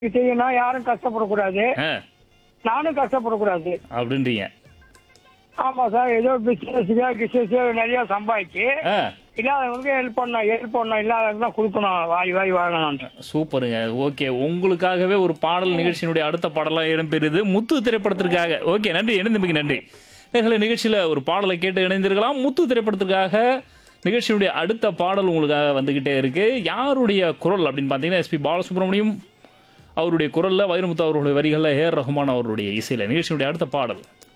செய்யணும் யாரும் கஷ்டப்படக்கூடாது ஆ நானும் கஷ்டப்படக்கூடாது அப்படின்றீங்க ஆமா சார் ஏதோ பிசினஸ் பிசினஸ் நிறைய சம்பாதிச்சு ஆ இல்லாதவங்களுக்கு ஹெல்ப் பண்ணணும் ஹெல்ப் பண்ணணும் இல்லாதவங்க தான் கொடுக்கணும் வாய் வாய் வாங்கணும் சூப்பருங்க ஓகே உங்களுக்காகவே ஒரு பாடல் நிகழ்ச்சியினுடைய அடுத்த பாடலாம் இடம்பெறுது முத்து திரைப்படத்திற்காக ஓகே நன்றி இணைந்தமைக்கு நன்றி நேர்களை நிகழ்ச்சியில் ஒரு பாடலை கேட்டு இணைந்திருக்கலாம் முத்து திரைப்படத்திற்காக நிகழ்ச்சியினுடைய அடுத்த பாடல் உங்களுக்காக வந்துகிட்டே இருக்கு யாருடைய குரல் அப்படின்னு பார்த்தீங்கன்னா எஸ்பி பாலசுப்ரமணியம் அவருடைய குரல்ல வைரமுத்து அவர்களுடைய வரிகளில் ஏர் ரஹ்மான் அவருடைய இசையில் நிகழ்ச்சியினுடைய அடுத்த பாடல்